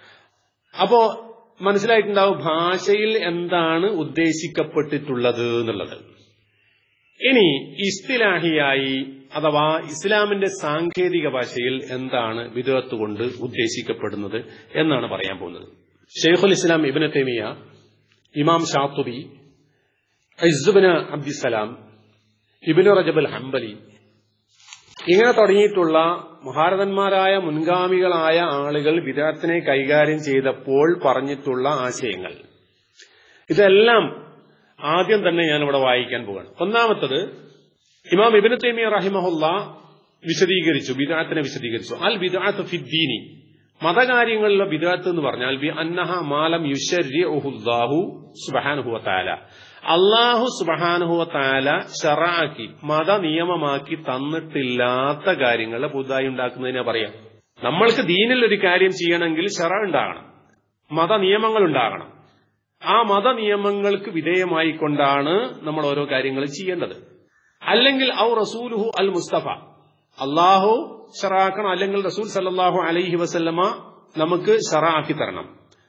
അപ്പോ മനസ്സിലായിട്ടുണ്ടാവും ഭാഷയിൽ എന്താണ് ഉദ്ദേശിക്കപ്പെട്ടിട്ടുള്ളത് എന്നുള്ളത് ഇനി ഇസ്തിലാഹിയായി അഥവാ ഇസ്ലാമിന്റെ സാങ്കേതിക ഭാഷയിൽ എന്താണ് വിദഗത്ത് കൊണ്ട് ഉദ്ദേശിക്കപ്പെടുന്നത് എന്നാണ് പറയാൻ പോകുന്നത് ഷെയ്ഖുൽ ഇസ്ലാം ഇബിന് തെമിയ ഇമാം ഷാത്തുബി ഇസുബിന് അബ്ദിസലാം ഇബിന് റജബൽ ഹംബലി ഇങ്ങനെ തുടങ്ങിയിട്ടുള്ള മഹാരഥന്മാരായ മുൻഗാമികളായ ആളുകൾ വിദഗ്ധത്തിനെ കൈകാര്യം ചെയ്തപ്പോൾ പറഞ്ഞിട്ടുള്ള ആശയങ്ങൾ ഇതെല്ലാം ആദ്യം തന്നെ ഞാൻ ഇവിടെ വായിക്കാൻ പോവാണ് ഒന്നാമത്തത് ഇമാം ഇബിന് തൈമിയ റഹിമഹുല്ല വിശദീകരിച്ചു ബിദാത്തിനെ വിശദീകരിച്ചു അൽ ബിദാത്ത് ഫിദ്ദീനി മതകാര്യങ്ങളിലെ ബിദാത്ത് എന്ന് പറഞ്ഞാൽ ബി അന്നഹ മാലം യുഷര്ഹു സുബഹാനുഹുവ താല അള്ളാഹു സുബഹാനുഹുവ താല ഷറാക്കി മത നിയമമാക്കി തന്നിട്ടില്ലാത്ത കാര്യങ്ങളെ പുതുതായി ഉണ്ടാക്കുന്നതിനെ പറയാം നമ്മൾക്ക് ദീനിൽ ഒരു കാര്യം ചെയ്യണമെങ്കിൽ ഷറ ഉണ്ടാകണം മത നിയമങ്ങൾ ഉണ്ടാകണം ആ മത നിയമങ്ങൾക്ക് വിധേയമായിക്കൊണ്ടാണ് നമ്മൾ ഓരോ കാര്യങ്ങൾ ചെയ്യേണ്ടത് അല്ലെങ്കിൽ ഔ റസൂലുഹു അൽ മുസ്തഫ അള്ളാഹു ഷറാക്കണം അല്ലെങ്കിൽ റസൂൽ സല്ലാഹു അലൈഹി വസല്ലമ നമുക്ക് ഷറാക്കി തരണം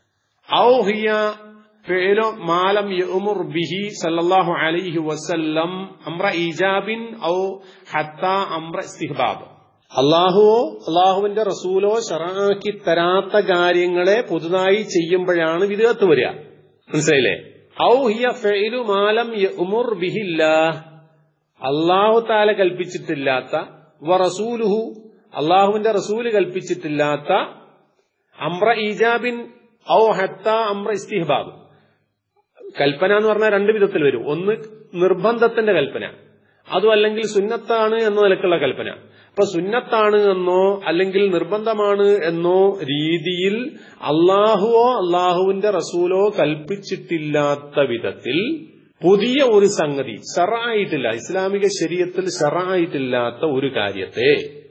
ഔ ഹിയ ഫിഅലു മാലം യഉമുർ ബിഹി സല്ലല്ലാഹു അലൈഹി വസല്ലം അംറ ഈജാബിൻ ഔ ഹത്ത അംറ ഇസ്തിഹ്ബാബ് അള്ളാഹുവോ അള്ളാഹുവിന്റെ റസൂലോ ഷറാക്കി തരാത്ത കാര്യങ്ങളെ പുതുതായി ചെയ്യുമ്പോഴാണ് വിദേഹത്ത് വരിക മനസ്സിലായില്ലേ ഔ ഹിയ ഫെയിലു മാലം യഉമുർ ബിഹില്ലാഹ് അള്ളാഹു താല കൽപ്പിച്ചിട്ടില്ലാത്ത വ റസൂലുഹു അള്ളാഹുവിന്റെ റസൂല് കൽപ്പിച്ചിട്ടില്ലാത്ത അമ്ര ഈജാബിൻ ഔ ഹത്ത അമ്ര ഇസ്തിഹ്ബാബ് കൽപ്പന എന്ന് പറഞ്ഞാൽ രണ്ട് വിധത്തിൽ വരും ഒന്ന് നിർബന്ധത്തിന്റെ കൽപ്പന അതും അല്ലെങ്കിൽ സുന്നത്താണ് എന്ന നിലക്കുള്ള കൽപ്പന അപ്പൊ സുന്നത്താണ് എന്നോ അല്ലെങ്കിൽ നിർബന്ധമാണ് എന്നോ രീതിയിൽ അള്ളാഹുവോ അള്ളാഹുവിന്റെ റസൂലോ കൽപ്പിച്ചിട്ടില്ലാത്ത വിധത്തിൽ പുതിയ ഒരു സംഗതി ഷറായിട്ടില്ല ഇസ്ലാമിക ശരീരത്തിൽ ഷറായിട്ടില്ലാത്ത ഒരു കാര്യത്തെ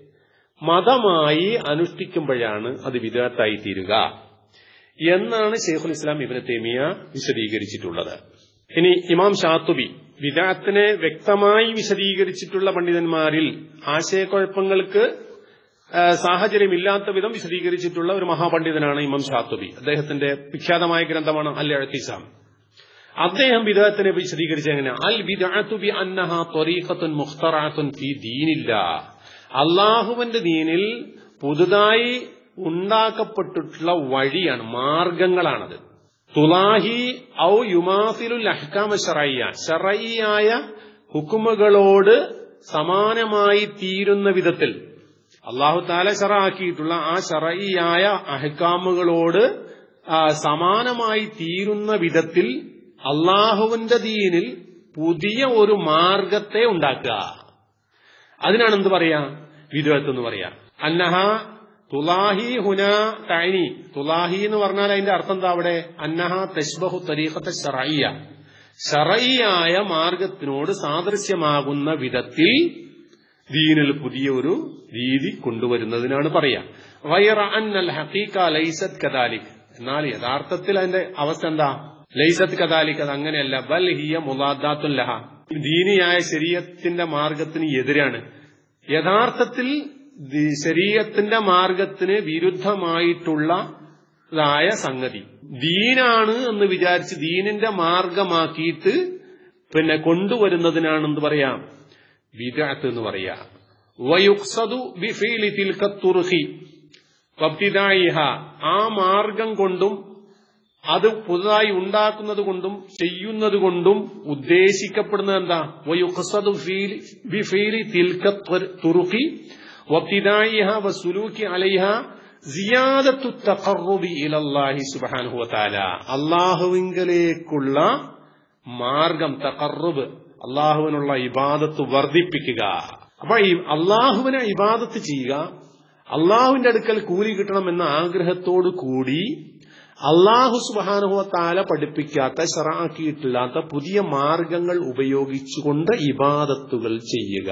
മതമായി അനുഷ്ഠിക്കുമ്പോഴാണ് അത് വിദഗത്തായി തീരുക എന്നാണ് ഷെയ്ഖുൽ ഇസ്ലാം ഇബിന് തേമിയ വിശദീകരിച്ചിട്ടുള്ളത് ഇനി ഇമാം ഷാത്തുബി വിദാത്തിനെ വ്യക്തമായി വിശദീകരിച്ചിട്ടുള്ള പണ്ഡിതന്മാരിൽ ആശയക്കുഴപ്പങ്ങൾക്ക് ആ, സാഹചര്യമില്ലാത്ത വിധം വിശദീകരിച്ചിട്ടുള്ള ഒരു മഹാപണ്ഡിതനാണ് ഇമാം ഷാത്തുബി അദ്ദേഹത്തിന്റെ വിഖ്യാതമായ ഗ്രന്ഥമാണ് അൽ അഴത്തിസാം അദ്ദേഹം വിദഗത്തിനെ വിശദീകരിച്ച എങ്ങനെ അൽ ബിദഅത്തു ബി അന്നഹ ത്വരീഖത്തുൻ മുഖ്തറഅത്തുൻ ഫീ ദീനില്ല അള്ളാഹുവിന്റെ ദീനിൽ പുതുതായി ഉണ്ടാക്കപ്പെട്ടിട്ടുള്ള വഴിയാണ് മാർഗങ്ങളാണത് തുലാഹി ഔ യുമാസിലുൽ അഹ്കാമ ഷറയ്യ ഷറയ്യായ ഹുക്കുമുകളോട് സമാനമായി തീരുന്ന വിധത്തിൽ അള്ളാഹു താല ഷറാക്കിയിട്ടുള്ള ആ ഷറയ്യായ അഹ്കാമുകളോട് ആ, സമാനമായി തീരുന്ന വിധത്തിൽ അള്ളാഹുവിന്റെ ദീനിൽ പുതിയ ഒരു മാർഗത്തെ ഉണ്ടാക്കുക അതിനാണ് എന്ത് പറയാ വിദ്വത്ത് എന്ന് പറയാ അന്നഹ തുലാഹി ഹുന തൈനി തുലാഹി എന്ന് പറഞ്ഞാൽ അതിന്റെ അർത്ഥം എന്താ അവിടെ അന്നഹ തശ്ബഹു തരീഖത്തെ ഷറയ്യ ഷറയ്യായ മാർഗത്തിനോട് സാദൃശ്യമാകുന്ന വിധത്തിൽ ദീനിൽ പുതിയ ഒരു രീതി കൊണ്ടുവരുന്നതിനാണ് പറയാ വൈറ അന്നൽ ഹഖീഖ ലൈസത് കദാലിക് എന്നാൽ യഥാർത്ഥത്തിൽ അതിന്റെ അവസ്ഥ എന്താ ലൈസത്ത് കദാലിക് അത് അങ്ങനെയല്ല ബൽ ഹിയ മുലാദാത്തുൽ ലഹ ദീനിയായ ശരീരത്തിന്റെ മാർഗത്തിന് എതിരാണ് യഥാർത്ഥത്തിൽ ദി- ശരീരത്തിന്റെ മാർഗത്തിന് വിരുദ്ധമായിട്ടുള്ളതായ സംഗതി ദീനാണ് എന്ന് വിചാരിച്ച് ദീനിന്റെ മാർഗമാക്കിയിട്ട് പിന്നെ കൊണ്ടുവരുന്നതിനാണ് എന്ത് പറയാം വിദഅത്ത് എന്ന് പറയാ വയുക്സദു ബിഫീലി തിൽക തുർഹി വബ്തിദായിഹ ആ മാർഗം കൊണ്ടും അത് പുതുതായി ഉണ്ടാക്കുന്നത് കൊണ്ടും ചെയ്യുന്നത് കൊണ്ടും ഉദ്ദേശിക്കപ്പെടുന്നത് എന്താ വയുഖ്സദു ഫീൽ- ബിഫീലി തിൽക തുർ- തുറുഖി വബ്തിദായിഹ വസുലൂക്കി അലൈഹ സിയാദത്തു തഖർറുബി ഇലല്ലാഹി സുബ്ഹാനഹു വതആല അല്ലാഹുവിങ്കലേക്കുള്ള മാർഗം തഖർറുബ് അള്ളാഹുവിനുള്ള ഇബാദത്ത് വർദ്ധിപ്പിക്കുക അപ്പൊ ഈ അള്ളാഹുവിനെ ഇബാദത്ത് ചെയ്യുക അള്ളാഹുവിന്റെ അടുക്കൽ കൂലി കിട്ടണം എന്ന ആഗ്രഹത്തോടു കൂടി അള്ളാഹു സുബാനുഭവത്താല പഠിപ്പിക്കാത്ത ഷറാക്കിയിട്ടില്ലാത്ത പുതിയ മാർഗങ്ങൾ ഉപയോഗിച്ചുകൊണ്ട് ഇബാദത്തുകൾ ചെയ്യുക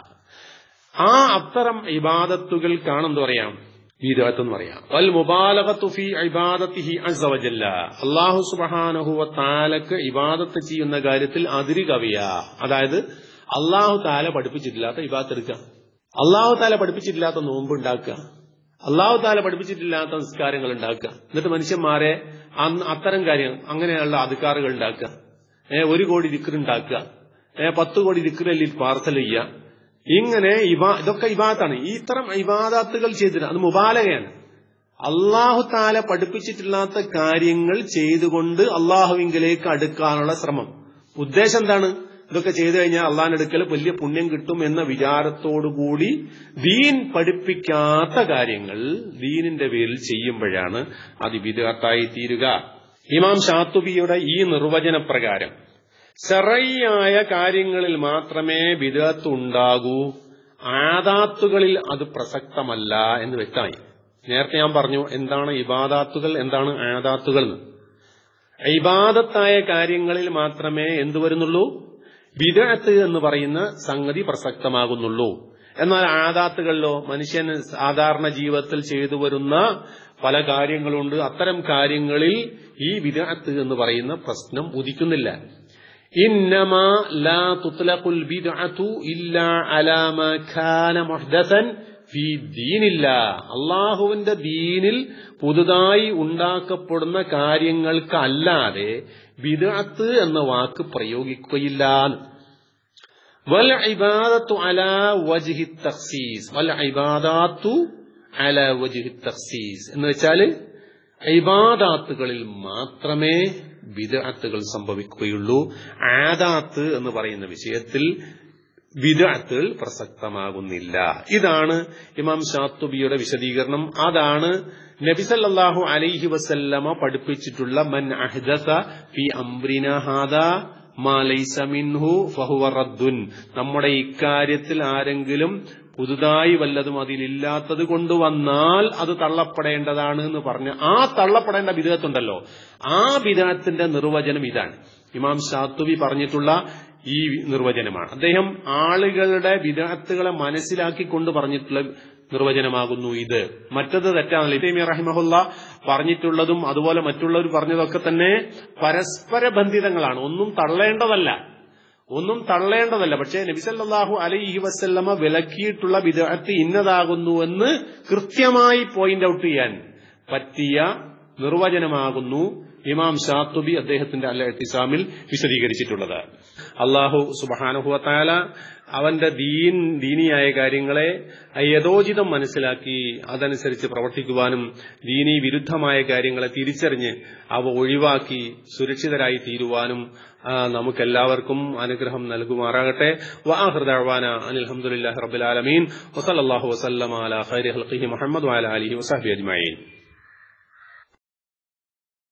ആ അത്തരം ഇബാദത്തുകൾക്കാണ് എന്ത് പറയാം ബീദത്ത് എന്ന് പറയാം വൽ മുബാലഗത്തു ഫീ ഇബാദത്തിഹി അസ്സ വജല്ല അല്ലാഹു സുബ്ഹാനഹു വ തആലക്ക് ഇബാദത്ത് ചെയ്യുന്ന കാര്യത്തിൽ അതിര് കവിയ അതായത് അള്ളാഹു താല പഠിപ്പിച്ചിട്ടില്ലാത്ത ഇബാദത്ത് എടുക്കുക അള്ളാഹു താല പഠിപ്പിച്ചിട്ടില്ലാത്ത നോമ്പ് ഉണ്ടാക്കുക അള്ളാഹു താല പഠിപ്പിച്ചിട്ടില്ലാത്ത നിസ്കാരങ്ങൾ ഉണ്ടാക്കുക എന്നിട്ട് മനുഷ്യന്മാരെ അന്ന് അത്തരം കാര്യം അങ്ങനെയുള്ള അധികാറുകൾ ഉണ്ടാക്കുക ഏ ഒരു കോടി ദിക്കർ ഉണ്ടാക്കുക ഏ പത്ത് കോടി ദിക്കറല്ലിൽ പാർസൽ ചെയ്യുക ഇങ്ങനെ ഇബാ ഇതൊക്കെ ഇബാദത്താണ് ഈ ഇത്തരം ഇബാദത്തുകൾ ചെയ്തിട്ട് അത് മുബാലകയാണ് അള്ളാഹു താല പഠിപ്പിച്ചിട്ടില്ലാത്ത കാര്യങ്ങൾ ചെയ്തുകൊണ്ട് അള്ളാഹുവിങ്കിലേക്ക് അടുക്കാനുള്ള ശ്രമം ഉദ്ദേശം എന്താണ് ഇതൊക്കെ ചെയ്തു കഴിഞ്ഞാൽ അള്ളാഹിന്റെ അടുക്കൽ വലിയ പുണ്യം കിട്ടും എന്ന വിചാരത്തോടുകൂടി ദീൻ പഠിപ്പിക്കാത്ത കാര്യങ്ങൾ ദീനിന്റെ പേരിൽ ചെയ്യുമ്പോഴാണ് അത് വിദഗത്തായി തീരുക ഇമാം ഷാത്തുബിയുടെ ഈ നിർവചന പ്രകാരം ശറയ്യായ കാര്യങ്ങളിൽ മാത്രമേ വിദഗത്ത് ഉണ്ടാകൂ ആദാത്തുകളിൽ അത് പ്രസക്തമല്ല എന്ന് വ്യക്തമായി നേരത്തെ ഞാൻ പറഞ്ഞു എന്താണ് ഇബാദാത്തുകൾ എന്താണ് ആദാത്തുകൾ എന്ന് ഇബാദത്തായ കാര്യങ്ങളിൽ മാത്രമേ എന്തു വരുന്നുള്ളൂ വിദഗ്ധത്ത് എന്ന് പറയുന്ന സംഗതി പ്രസക്തമാകുന്നുള്ളൂ എന്നാൽ ആദാത്തുകളിലോ മനുഷ്യൻ സാധാരണ ജീവിതത്തിൽ ചെയ്തു വരുന്ന പല കാര്യങ്ങളുണ്ട് അത്തരം കാര്യങ്ങളിൽ ഈ വിദഗ്ധത്ത് എന്ന് പറയുന്ന പ്രശ്നം ഉദിക്കുന്നില്ല ഇന്നമാ ലാ തുത്ലഖുൽ ബിദ്അതു ഇല്ലാ അലാ മാ കാന മുഹ്ദസൻ ഫീ ദീനില്ല അള്ളാഹുവിന്റെ ദീനിൽ പുതുതായി ഉണ്ടാക്കപ്പെടുന്ന കാര്യങ്ങൾക്കല്ലാതെ ബിദ്അത്ത് എന്ന വാക്ക് പ്രയോഗിക്കുകയില്ല വൽ ഇബാദത്തു അലാ വജ്ഹി തഖ്സീസ് വൽ ഇബാദാത്തു അലാ വജ്ഹി തഖ്സീസ് എന്ന് വെച്ചാല് ഇബാദാത്തുകളിൽ മാത്രമേ വിദഅത്തുകൾ സംഭവിക്കുകയുള്ളൂ ആദാത്ത് എന്ന് പറയുന്ന വിഷയത്തിൽ വിദഅത്തുകൾ പ്രസക്തമാകുന്നില്ല ഇതാണ് ഇമാം ഷാത്തുബിയുടെ വിശദീകരണം അതാണ് നബിസല്ലാഹു അലൈഹി വസല്ലമ പഠിപ്പിച്ചിട്ടുള്ള മൻ അഹ്ദസ ഫി അംറിന ഹാദാ മാ ലൈസ മിൻഹു ഫഹുവ റദ്ദുൻ നമ്മുടെ ഇക്കാര്യത്തിൽ ആരെങ്കിലും പുതുതായി വല്ലതും അതിലില്ലാത്തത് കൊണ്ടുവന്നാൽ അത് തള്ളപ്പെടേണ്ടതാണ് എന്ന് പറഞ്ഞ് ആ തള്ളപ്പെടേണ്ട വിധത്തുണ്ടല്ലോ ആ വിധത്തിന്റെ നിർവചനം ഇതാണ് ഇമാം ഷാത്തുബി പറഞ്ഞിട്ടുള്ള ഈ നിർവചനമാണ് അദ്ദേഹം ആളുകളുടെ വിദഗ്ധകളെ മനസ്സിലാക്കിക്കൊണ്ട് പറഞ്ഞിട്ടുള്ള നിർവചനമാകുന്നു ഇത് മറ്റത് തെറ്റാണല്ലോ ഇതേമി റഹിമഹുല്ല പറഞ്ഞിട്ടുള്ളതും അതുപോലെ മറ്റുള്ളവർ പറഞ്ഞതൊക്കെ തന്നെ പരസ്പര ബന്ധിതങ്ങളാണ് ഒന്നും തള്ളേണ്ടതല്ല ഒന്നും തള്ളേണ്ടതല്ല പക്ഷേ നബിസല്ലാഹു അലൈഹി വസല്ലമ വിലക്കിയിട്ടുള്ള വിദഗ്ധ ഇന്നതാകുന്നുവെന്ന് കൃത്യമായി പോയിന്റ് ഔട്ട് ചെയ്യാൻ പറ്റിയ നിർവചനമാകുന്നു ഇമാം ഷാത്തുബി അദ്ദേഹത്തിന്റെ അല്ല എത്തിസാമിൽ വിശദീകരിച്ചിട്ടുള്ളത് അള്ളാഹു സുബാനുഹുവത്താല അവന്റെ ദീൻ ദീനിയായ കാര്യങ്ങളെ യഥോചിതം മനസ്സിലാക്കി അതനുസരിച്ച് പ്രവർത്തിക്കുവാനും ദീനി വിരുദ്ധമായ കാര്യങ്ങളെ തിരിച്ചറിഞ്ഞ് അവ ഒഴിവാക്കി സുരക്ഷിതരായി തീരുവാനും നമുക്കെല്ലാവർക്കും അനുഗ്രഹം നൽകുമാറാകട്ടെ വാഹൃദാന അനിൽഹമുല്ലാഹി റബുലാലമീൻ വസല്ലാഹു വസ്ലം അല ഖൈരി ഹൽഖി മുഹമ്മദ് അല അലി വസാഹി അജ്മീൻ